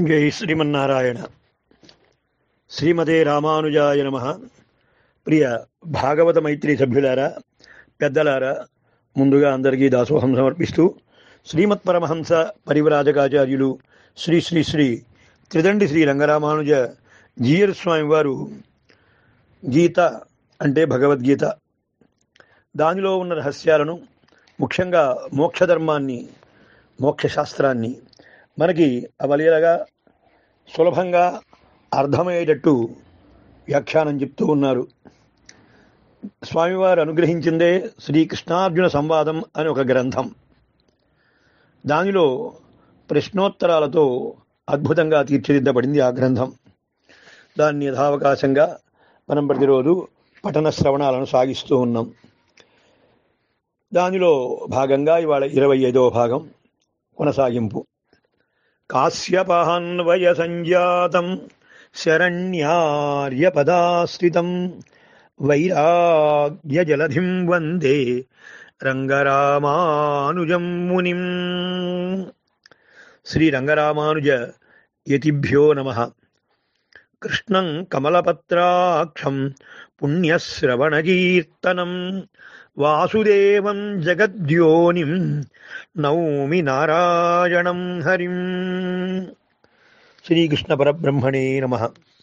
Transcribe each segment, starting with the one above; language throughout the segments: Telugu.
జై శ్రీమన్నారాయణ శ్రీమతే రామానుజాయ నమ ప్రియ భాగవత మైత్రి సభ్యులారా పెద్దలారా ముందుగా అందరికీ దాసోహం సమర్పిస్తూ శ్రీమత్ పరమహంస పరివ్రాజకాచార్యులు శ్రీ శ్రీ శ్రీ త్రిదండి శ్రీ రంగరామానుజ జీయర్ స్వామి వారు గీత అంటే భగవద్గీత దానిలో ఉన్న రహస్యాలను ముఖ్యంగా మోక్షధర్మాన్ని మోక్షశాస్త్రాన్ని మనకి అవలీలగా సులభంగా అర్థమయ్యేటట్టు వ్యాఖ్యానం చెప్తూ ఉన్నారు స్వామివారు అనుగ్రహించిందే శ్రీకృష్ణార్జున సంవాదం అని ఒక గ్రంథం దానిలో ప్రశ్నోత్తరాలతో అద్భుతంగా తీర్చిదిద్దబడింది ఆ గ్రంథం దాన్ని యథావకాశంగా మనం ప్రతిరోజు పఠన శ్రవణాలను సాగిస్తూ ఉన్నాం దానిలో భాగంగా ఇవాళ ఇరవై ఐదవ భాగం కొనసాగింపు కాశ్యపహాన్వయ సంజాతం శరణ్యార్యపదాశ్రితం వైరాగ్య జలధిం వందే రంగరామానుజం మునిం శ్రీ రంగరామానుజ యతిభ్యో నమ కృష్ణం కమలపత్రాక్షం పుణ్యశ్రవణకీర్తనం వాసుదేవం జగద్యోనిం నౌమి నారాయణం హరిం శ్రీకృష్ణ పరబ్రహ్మణే నమ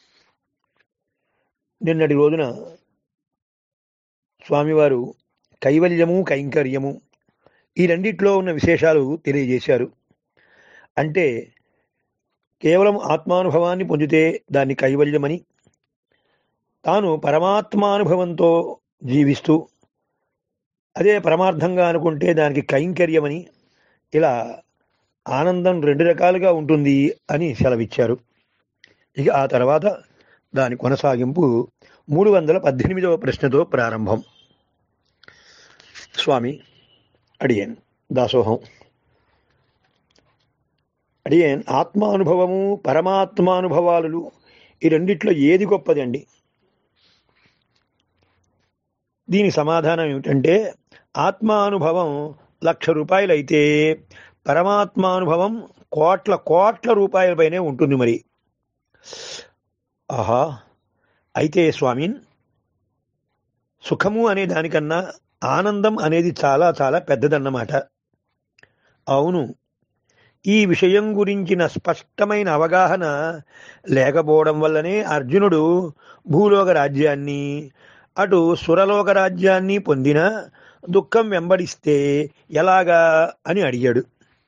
నిన్నటి రోజున స్వామివారు కైవల్యము కైంకర్యము ఈ రెండిట్లో ఉన్న విశేషాలు తెలియజేశారు అంటే కేవలం ఆత్మానుభవాన్ని పొందితే దాన్ని కైవల్యమని తాను పరమాత్మానుభవంతో జీవిస్తూ అదే పరమార్థంగా అనుకుంటే దానికి కైంకర్యమని ఇలా ఆనందం రెండు రకాలుగా ఉంటుంది అని సెలవిచ్చారు ఇక ఆ తర్వాత దాని కొనసాగింపు మూడు వందల పద్దెనిమిదవ ప్రశ్నతో ప్రారంభం స్వామి అడియన్ దాసోహం అడియన్ ఆత్మానుభవము పరమాత్మానుభవాలు ఈ రెండిట్లో ఏది గొప్పదండి దీని సమాధానం ఏమిటంటే ఆత్మానుభవం లక్ష రూపాయలైతే పరమాత్మానుభవం కోట్ల కోట్ల రూపాయలపైనే ఉంటుంది మరి ఆహా అయితే స్వామిన్ సుఖము అనే దానికన్నా ఆనందం అనేది చాలా చాలా పెద్దదన్నమాట అవును ఈ విషయం గురించిన స్పష్టమైన అవగాహన లేకపోవడం వల్లనే అర్జునుడు భూలోక రాజ్యాన్ని అటు సురలోక రాజ్యాన్ని పొందిన దుఃఖం వెంబడిస్తే ఎలాగా అని అడిగాడు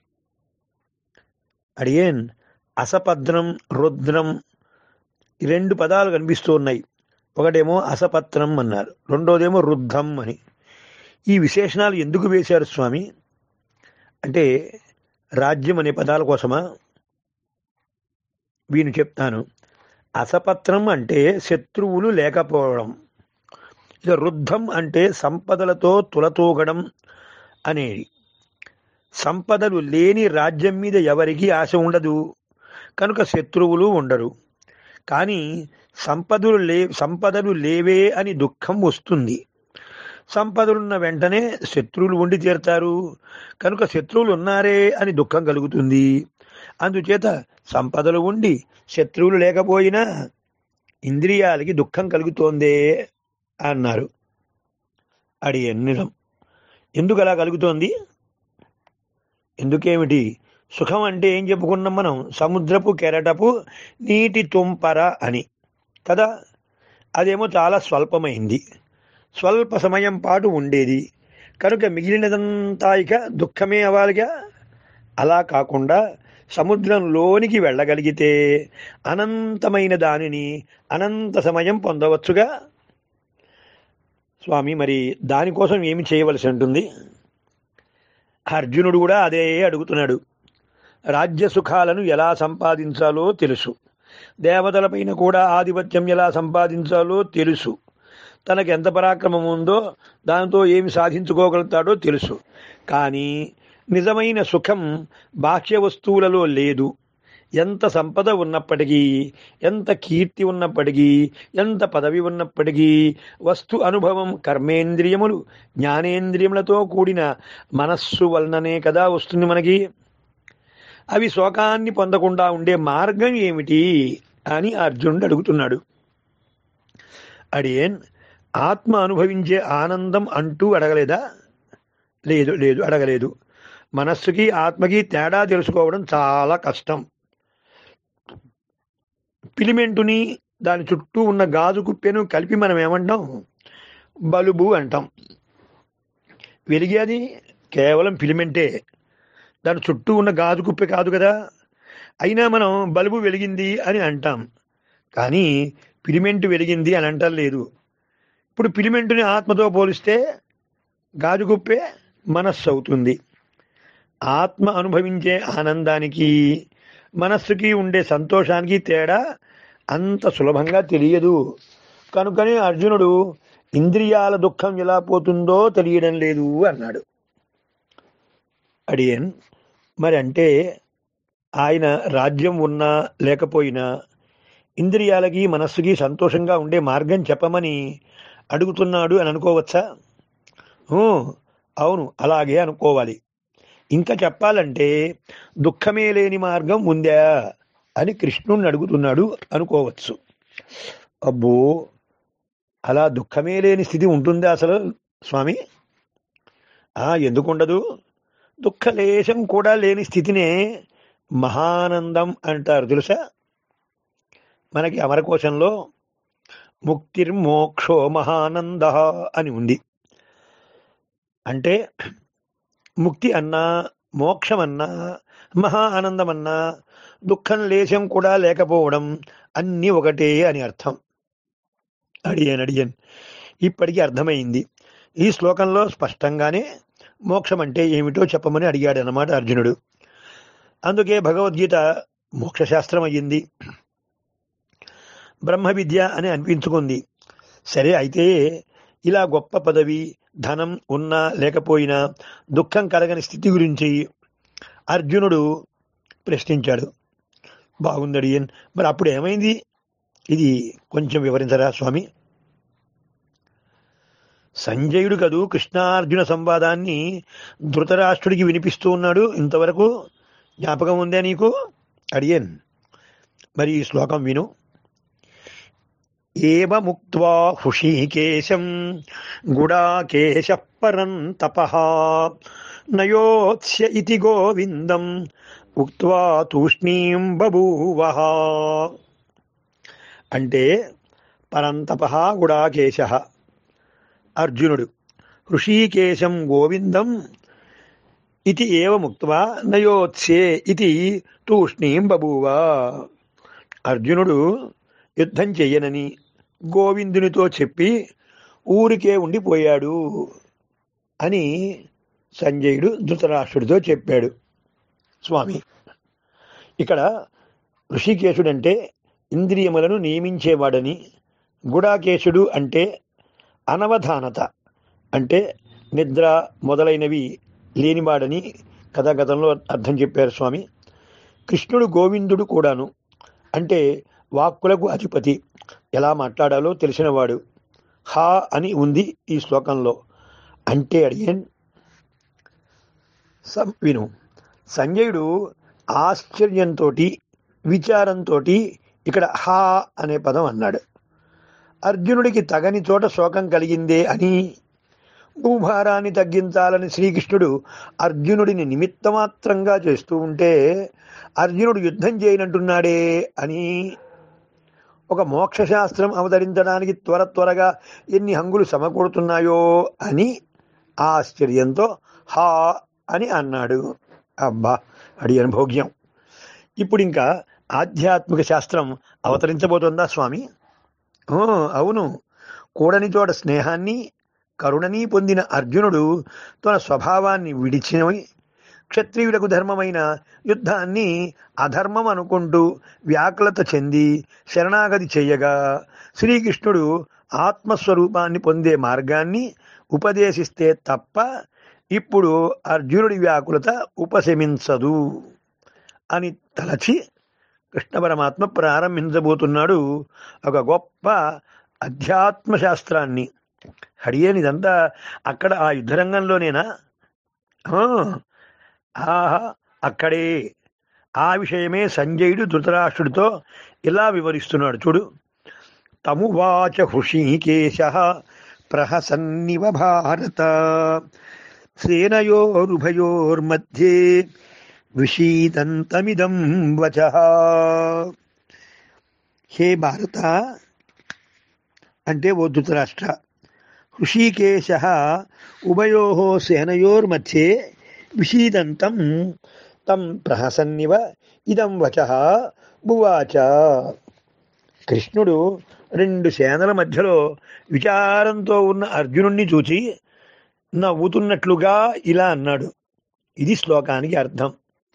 అడిగేన్ అసపద్రం రుద్రం ఈ రెండు పదాలు కనిపిస్తూ ఉన్నాయి ఒకటేమో అసపత్రం అన్నారు రెండోదేమో రుద్ధం అని ఈ విశేషణాలు ఎందుకు వేశారు స్వామి అంటే రాజ్యం అనే పదాల కోసమా వీని చెప్తాను అసపత్రం అంటే శత్రువులు లేకపోవడం ఇక రుద్ధం అంటే సంపదలతో తులతూగడం అనేది సంపదలు లేని రాజ్యం మీద ఎవరికి ఆశ ఉండదు కనుక శత్రువులు ఉండరు కానీ సంపదలు లే సంపదలు లేవే అని దుఃఖం వస్తుంది సంపదలున్న వెంటనే శత్రువులు ఉండి తీరుతారు కనుక శత్రువులు ఉన్నారే అని దుఃఖం కలుగుతుంది అందుచేత సంపదలు ఉండి శత్రువులు లేకపోయినా ఇంద్రియాలకి దుఃఖం కలుగుతోందే అన్నారు అడి నిజం ఎందుకు అలా కలుగుతోంది ఎందుకేమిటి సుఖం అంటే ఏం చెప్పుకున్నాం మనం సముద్రపు కెరటపు నీటి తుంపర అని కదా అదేమో చాలా స్వల్పమైంది స్వల్ప సమయం పాటు ఉండేది కనుక మిగిలినదంతా ఇక దుఃఖమే అవ్వాలిగా అలా కాకుండా సముద్రంలోనికి వెళ్ళగలిగితే అనంతమైన దానిని అనంత సమయం పొందవచ్చుగా స్వామి మరి దానికోసం ఏమి చేయవలసి ఉంటుంది అర్జునుడు కూడా అదే అడుగుతున్నాడు రాజ్య సుఖాలను ఎలా సంపాదించాలో తెలుసు దేవతలపైన కూడా ఆధిపత్యం ఎలా సంపాదించాలో తెలుసు తనకు ఎంత పరాక్రమం ఉందో దాంతో ఏమి సాధించుకోగలుగుతాడో తెలుసు కానీ నిజమైన సుఖం బాహ్య వస్తువులలో లేదు ఎంత సంపద ఉన్నప్పటికీ ఎంత కీర్తి ఉన్నప్పటికీ ఎంత పదవి ఉన్నప్పటికీ వస్తు అనుభవం కర్మేంద్రియములు జ్ఞానేంద్రియములతో కూడిన మనస్సు వలననే కదా వస్తుంది మనకి అవి శోకాన్ని పొందకుండా ఉండే మార్గం ఏమిటి అని అర్జునుడు అడుగుతున్నాడు అడియన్ ఆత్మ అనుభవించే ఆనందం అంటూ అడగలేదా లేదు లేదు అడగలేదు మనస్సుకి ఆత్మకి తేడా తెలుసుకోవడం చాలా కష్టం పిలిమెంటుని దాని చుట్టూ ఉన్న గాజు కుప్పెను కలిపి మనం ఏమంటాం బలుబు అంటాం వెలిగేది కేవలం ఫిలిమెంటే దాని చుట్టూ ఉన్న గాజు కుప్పే కాదు కదా అయినా మనం బల్బు వెలిగింది అని అంటాం కానీ పిలిమెంట్ వెలిగింది అని అంటాం లేదు ఇప్పుడు పిలిమెంటుని ఆత్మతో పోలిస్తే గాజు కుప్పే మనస్సు అవుతుంది ఆత్మ అనుభవించే ఆనందానికి మనస్సుకి ఉండే సంతోషానికి తేడా అంత సులభంగా తెలియదు కనుకనే అర్జునుడు ఇంద్రియాల దుఃఖం ఎలా పోతుందో తెలియడం లేదు అన్నాడు అడియన్ మరి అంటే ఆయన రాజ్యం ఉన్నా లేకపోయినా ఇంద్రియాలకి మనస్సుకి సంతోషంగా ఉండే మార్గం చెప్పమని అడుగుతున్నాడు అని అనుకోవచ్చా ఊ, అవును అలాగే అనుకోవాలి ఇంకా చెప్పాలంటే దుఃఖమే లేని మార్గం ఉందా అని కృష్ణుణ్ణి అడుగుతున్నాడు అనుకోవచ్చు అబ్బో అలా దుఃఖమే లేని స్థితి ఉంటుందా అసలు స్వామి ఆ ఎందుకుండదు దుఃఖలేశం కూడా లేని స్థితినే మహానందం అంటారు తెలుసా మనకి అమరకోశంలో ముక్తిర్మోక్షో మహానంద అని ఉంది అంటే ముక్తి అన్నా మోక్షం అన్నా మహా ఆనందం అన్నా దుఃఖం లేశం కూడా లేకపోవడం అన్నీ ఒకటే అని అర్థం అడియన్ అడియన్ ఇప్పటికీ అర్థమైంది ఈ శ్లోకంలో స్పష్టంగానే మోక్షం అంటే ఏమిటో చెప్పమని అడిగాడు అన్నమాట అర్జునుడు అందుకే భగవద్గీత మోక్షశాస్త్రం అయ్యింది బ్రహ్మ విద్య అని అనిపించుకుంది సరే అయితే ఇలా గొప్ప పదవి ధనం ఉన్నా లేకపోయినా దుఃఖం కలగని స్థితి గురించి అర్జునుడు ప్రశ్నించాడు బాగుందడి మరి అప్పుడు ఏమైంది ఇది కొంచెం వివరించరా స్వామి సంజయుడు కదూ కృష్ణార్జున సంవాదాన్ని ధృతరాష్ట్రుడికి వినిపిస్తూ ఉన్నాడు ఇంతవరకు జ్ఞాపకం ఉందా నీకు అడియన్ మరి ఈ శ్లోకం విను ఏవముక్త్వా హృషీకేశం గుడాకేశ పరం తపః నయోత్స్య ఇతి గోవిందం ఉక్త్వా తూష్ణీం బభూవః అంటే పరంతప గుడాకేశ అర్జునుడు హృషీకేశం గోవిందం ఇది ఏవ ముక్త్వా నయోత్సే ఇది తూష్ణీం బభూవ అర్జునుడు యుద్ధం చెయ్యనని గోవిందునితో చెప్పి ఊరికే ఉండిపోయాడు అని సంజయుడు ధృతరాష్ట్రుడితో చెప్పాడు స్వామి ఇక్కడ ఋషికేశుడంటే ఇంద్రియములను నియమించేవాడని గుడాకేశుడు అంటే అనవధానత అంటే నిద్ర మొదలైనవి లేనివాడని కథాగతంలో అర్థం చెప్పారు స్వామి కృష్ణుడు గోవిందుడు కూడాను అంటే వాక్కులకు అధిపతి ఎలా మాట్లాడాలో తెలిసినవాడు హా అని ఉంది ఈ శ్లోకంలో అంటే అడిగేన్ సం- విను సంజయుడు ఆశ్చర్యంతో విచారంతో ఇక్కడ హా అనే పదం అన్నాడు అర్జునుడికి తగని చోట శోకం కలిగిందే అని భూభారాన్ని తగ్గించాలని శ్రీకృష్ణుడు అర్జునుడిని నిమిత్తమాత్రంగా చేస్తూ ఉంటే అర్జునుడు యుద్ధం చేయనంటున్నాడే అని ఒక మోక్షశాస్త్రం అవతరించడానికి త్వర త్వరగా ఎన్ని హంగులు సమకూడుతున్నాయో అని ఆశ్చర్యంతో హా అని అన్నాడు అబ్బా అడి అనుభోగ్యం ఇప్పుడు ఇంకా ఆధ్యాత్మిక శాస్త్రం అవతరించబోతోందా స్వామి ఓ, అవును కూడని చోట స్నేహాన్ని కరుణని పొందిన అర్జునుడు తన స్వభావాన్ని విడిచిన క్షత్రియులకు ధర్మమైన యుద్ధాన్ని అధర్మం అనుకుంటూ వ్యాకులత చెంది శరణాగతి చెయ్యగా శ్రీకృష్ణుడు ఆత్మస్వరూపాన్ని పొందే మార్గాన్ని ఉపదేశిస్తే తప్ప ఇప్పుడు అర్జునుడి వ్యాకులత ఉపశమించదు అని తలచి కృష్ణ పరమాత్మ ప్రారంభించబోతున్నాడు ఒక గొప్ప అధ్యాత్మ శాస్త్రాన్ని హడియన్ ఇదంతా అక్కడ ఆ యుద్ధరంగంలోనేనా ఆ, ఆహా అక్కడే ఆ విషయమే సంజయుడు ధృతరాష్ట్రుడితో ఇలా వివరిస్తున్నాడు చూడు తమువాచ హృషీకేశ ప్రహసన్నివ భారత సేనయోరుభయోర్మధ్యే విషీదంతమిదం వచ హే భారత అంటే ఓ ధృతరాష్ట్ర హృషీకేశ ఉభయో సేనయోర్మధ్యే విషీదంతం తం ప్రహసన్నివ ఇదం వచ భువాచ కృష్ణుడు రెండు సేనల మధ్యలో విచారంతో ఉన్న అర్జునుణ్ణి చూచి నవ్వుతున్నట్లుగా ఇలా అన్నాడు ఇది శ్లోకానికి అర్థం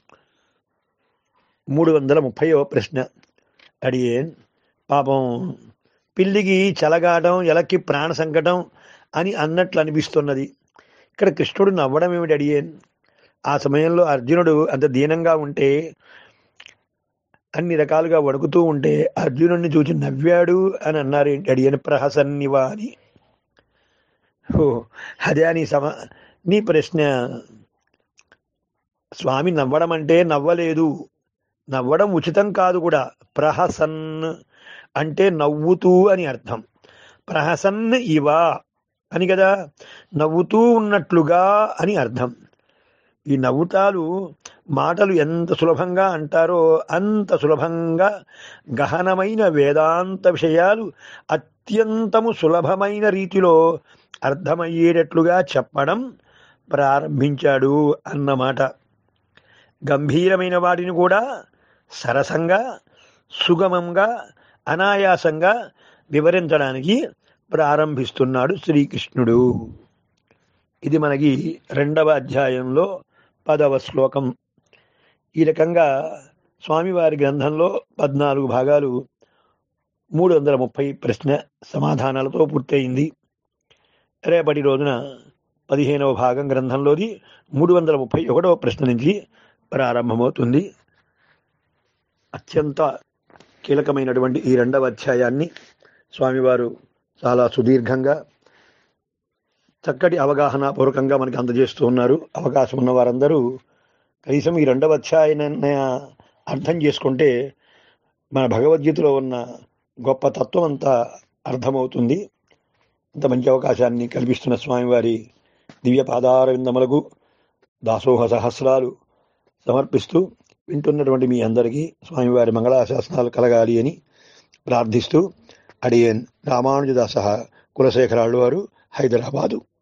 మూడు వందల ముప్పైవ ప్రశ్న అడిగేన్ పాపం పిల్లికి చలగాటం ఎలక్కి ప్రాణ సంకటం అని అన్నట్లు అనిపిస్తున్నది ఇక్కడ కృష్ణుడు నవ్వడం ఏమిటి అడిగేన్ ఆ సమయంలో అర్జునుడు అంత దీనంగా ఉంటే అన్ని రకాలుగా వణుకుతూ ఉంటే అర్జునుడిని చూసి నవ్వాడు అని అన్నారు ఏంటి అడియని ప్రహసన్నివా అని ఓ అదే నీ సమ నీ ప్రశ్న స్వామి నవ్వడం అంటే నవ్వలేదు నవ్వడం ఉచితం కాదు కూడా ప్రహసన్ అంటే నవ్వుతూ అని అర్థం ప్రహసన్ ఇవ అని కదా నవ్వుతూ ఉన్నట్లుగా అని అర్థం ఈ నవ్వుతాలు మాటలు ఎంత సులభంగా అంటారో అంత సులభంగా గహనమైన వేదాంత విషయాలు అత్యంతము సులభమైన రీతిలో అర్థమయ్యేటట్లుగా చెప్పడం ప్రారంభించాడు అన్నమాట గంభీరమైన వాటిని కూడా సరసంగా సుగమంగా అనాయాసంగా వివరించడానికి ప్రారంభిస్తున్నాడు శ్రీకృష్ణుడు ఇది మనకి రెండవ అధ్యాయంలో పదవ శ్లోకం ఈ రకంగా స్వామివారి గ్రంథంలో పద్నాలుగు భాగాలు మూడు వందల ముప్పై ప్రశ్న సమాధానాలతో పూర్తయింది రేపటి రోజున పదిహేనవ భాగం గ్రంథంలోది మూడు వందల ముప్పై ఒకటవ ప్రశ్న నుంచి ప్రారంభమవుతుంది అత్యంత కీలకమైనటువంటి ఈ రెండవ అధ్యాయాన్ని స్వామివారు చాలా సుదీర్ఘంగా చక్కటి అవగాహన పూర్వకంగా మనకి అందజేస్తూ ఉన్నారు అవకాశం ఉన్న వారందరూ కనీసం ఈ రెండవ అధ్యాయాన్ని అర్థం చేసుకుంటే మన భగవద్గీతలో ఉన్న గొప్ప తత్వం అంతా అర్థమవుతుంది ఇంత మంచి అవకాశాన్ని కల్పిస్తున్న స్వామివారి దివ్య పాదారవిందములకు దాసోహ సహస్రాలు సమర్పిస్తూ వింటున్నటువంటి మీ అందరికీ స్వామివారి మంగళాశాసనాలు కలగాలి అని ప్రార్థిస్తూ అడియన్ రామానుజదాస కులశేఖరాళ్ళు వారు హైదరాబాదు